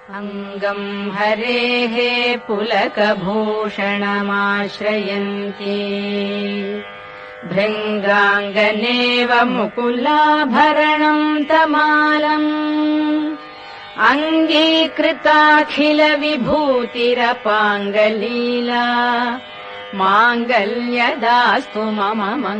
अङ्गम् हरेः पुलकभूषणमाश्रयन्ती भृङ्गाङ्गनेव मुकुलाभरणम् तमालम् अङ्गीकृताखिलविभूतिरपाङ्गलीला माङ्गल्यदास्तु मम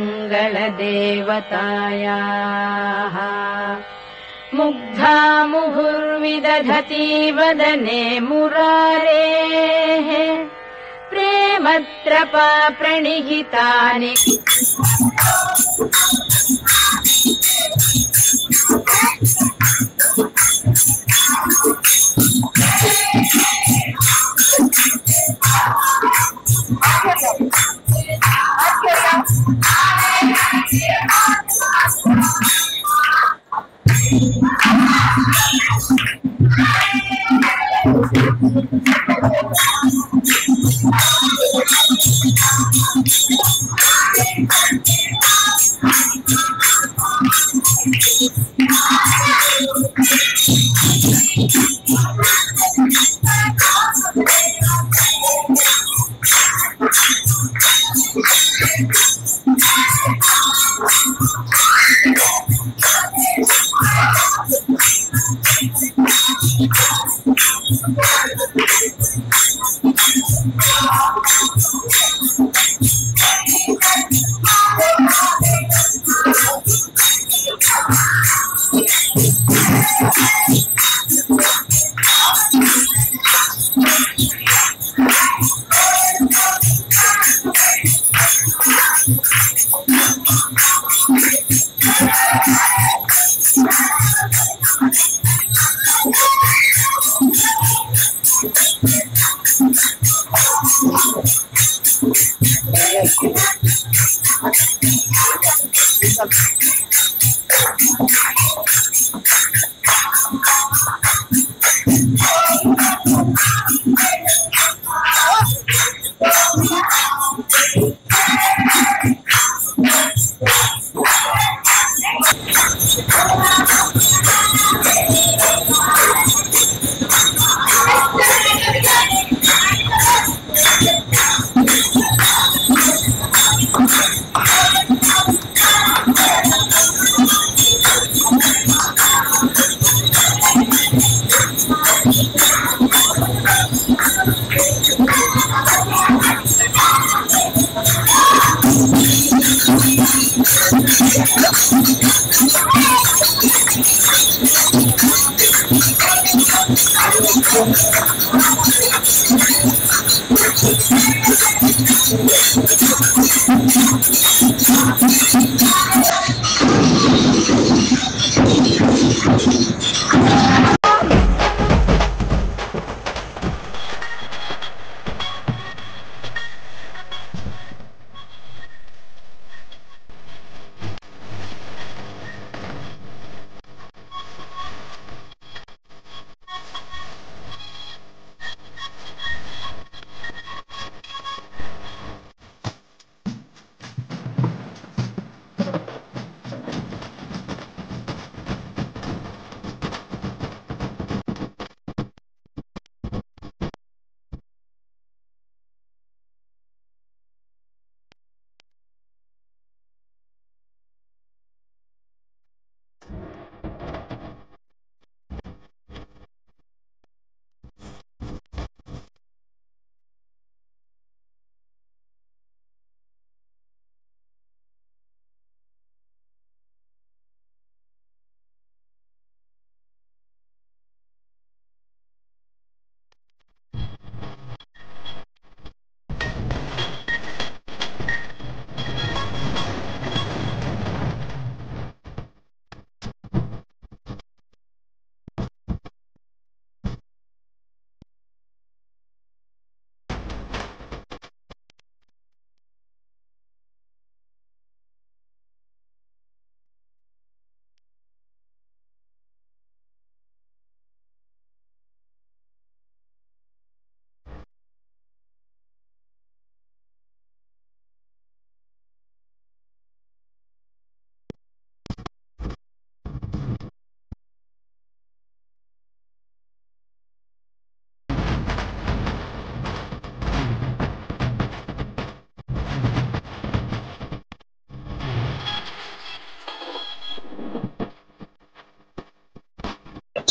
मङ्गलदेवतायाः मुग्धा मुहुर्विदधती वदने मुरारेः प्रेमत्रपा प्रणिहितानि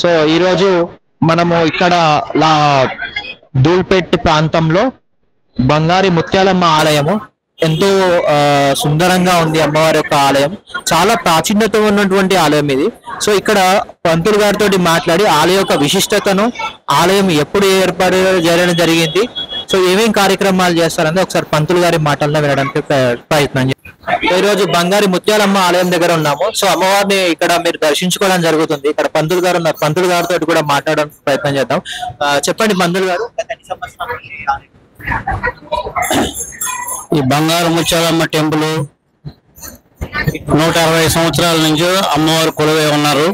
సో ఈరోజు మనము ఇక్కడ లా ధూల్పేట్ ప్రాంతంలో బంగారి ముత్యాలమ్మ ఆలయము ఎంతో ఆ, సుందరంగా ఉంది అమ్మవారి యొక్క ఆలయం చాలా ప్రాచీనత ఉన్నటువంటి ఆలయం ఇది సో ఇక్కడ పంతులు గారితో మాట్లాడి ఆలయం యొక్క విశిష్టతను ఆలయం ఎప్పుడు ఏర్పాటు చేయడం జరిగింది సో ఏమేం కార్యక్రమాలు చేస్తారని ఒకసారి పంతులు గారి మాటల్లో వినడానికి ప్ర- ప్రయత్నం చేస్తాం ఈ రోజు బంగారి ముత్యాలమ్మ ఆలయం దగ్గర ఉన్నాము సో అమ్మవారిని ఇక్కడ మీరు దర్శించుకోవడం జరుగుతుంది ఇక్కడ పంతులు గారు ఉన్నారు పంతులు గారితో కూడా మాట్లాడడానికి ప్రయత్నం చేద్దాం ఆ, చెప్పండి పంతులు గారు ఈ బంగారు ముత్యాలమ్మ టెంపుల్ నూట అరవై సంవత్సరాల నుంచి అమ్మవారు కొలువై ఉన్నారు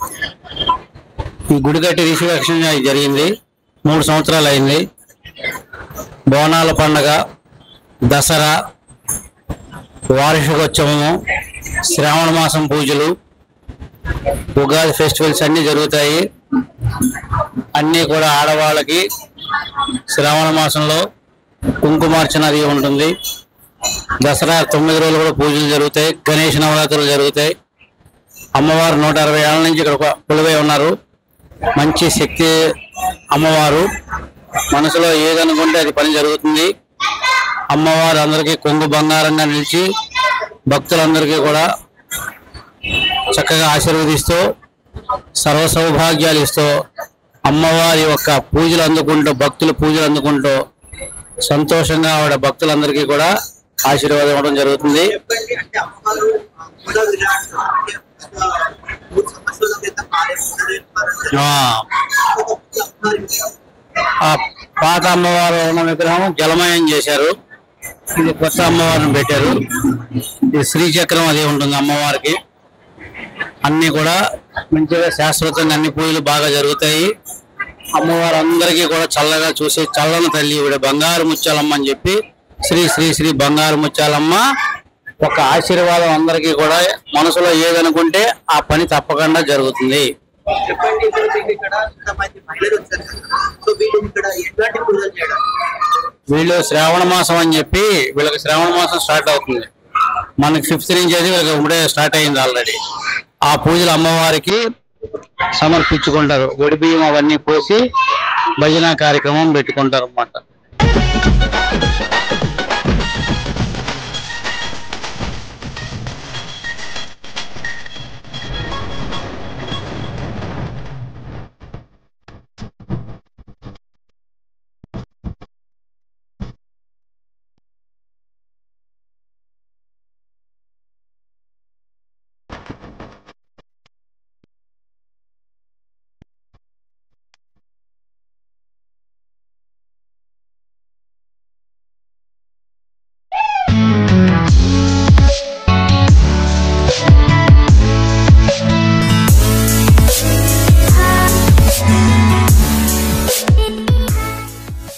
ఈ గుడి కట్టి రిసెప్షన్ జరిగింది మూడు సంవత్సరాలు అయింది బోనాల పండగ దసరా వార్షికోత్సవము శ్రావణ మాసం పూజలు ఉగాది ఫెస్టివల్స్ అన్ని జరుగుతాయి అన్నీ కూడా ఆడవాళ్ళకి శ్రావణ మాసంలో కుంకుమార్చన అది ఉంటుంది దసరా తొమ్మిది రోజులు కూడా పూజలు జరుగుతాయి గణేష్ నవరాత్రులు జరుగుతాయి అమ్మవారు నూట అరవై ఏళ్ళ నుంచి ఇక్కడ ఒక కొలువై ఉన్నారు మంచి శక్తి అమ్మవారు మనసులో ఏదనుకుంటే అది పని జరుగుతుంది అమ్మవారు అందరికీ కొంగు బంగారంగా నిలిచి భక్తులందరికీ కూడా చక్కగా ఆశీర్వదిస్తూ సర్వ సౌభాగ్యాలు ఇస్తూ అమ్మవారి యొక్క పూజలు అందుకుంటూ భక్తుల పూజలు అందుకుంటూ సంతోషంగా ఆవిడ భక్తులందరికీ కూడా ఆశీర్వాదం ఇవ్వడం జరుగుతుంది చెప్పండి అంటే అమ్మవారు మూడో విరాట్ అంటే మూడు సంవత్సరాల క్రితం ఆలయం పునర్నిర్మాణం ఆ, జరిగింది. అమ్మవారికి ఆ పాత అమ్మవారు ఉన్న విగ్రహం జలమయం చేశారు ఇది కొత్త అమ్మవారిని పెట్టారు ఇది శ్రీచక్రం అది ఉంటుంది అమ్మవారికి అన్ని కూడా మంచిగా శాశ్వతంగా అన్ని పూజలు బాగా జరుగుతాయి అమ్మవారు అందరికీ కూడా చల్లగా చూసే చల్లని తల్లి ఈవిడ బంగారు ముత్యాలమ్మ అని చెప్పి శ్రీ శ్రీ శ్రీ బంగారు ముత్యాలమ్మ ఒక ఆశీర్వాదం అందరికీ కూడా మనసులో ఏదనుకుంటే ఆ పని తప్పకుండా జరుగుతుంది చెప్పండి ఇప్పుడు మీకు ఇక్కడ ఇంతమంది మహిళలు వచ్చారు కదా. సో వీళ్ళు ఇక్కడ ఎట్లాంటి పూజలు చేయడం వీళ్ళు శ్రావణ మాసం అని చెప్పి వీళ్ళకి శ్రావణ మాసం స్టార్ట్ అవుతుంది మనకి ఫిఫ్త్ నుంచి అది వీళ్ళకి ఇప్పుడే స్టార్ట్ అయింది ఆల్రెడీ ఆ పూజలు అమ్మవారికి సమర్పించుకుంటారు ఒడి బియ్యం అవన్నీ పోసి భజన కార్యక్రమం పెట్టుకుంటారు అన్నమాట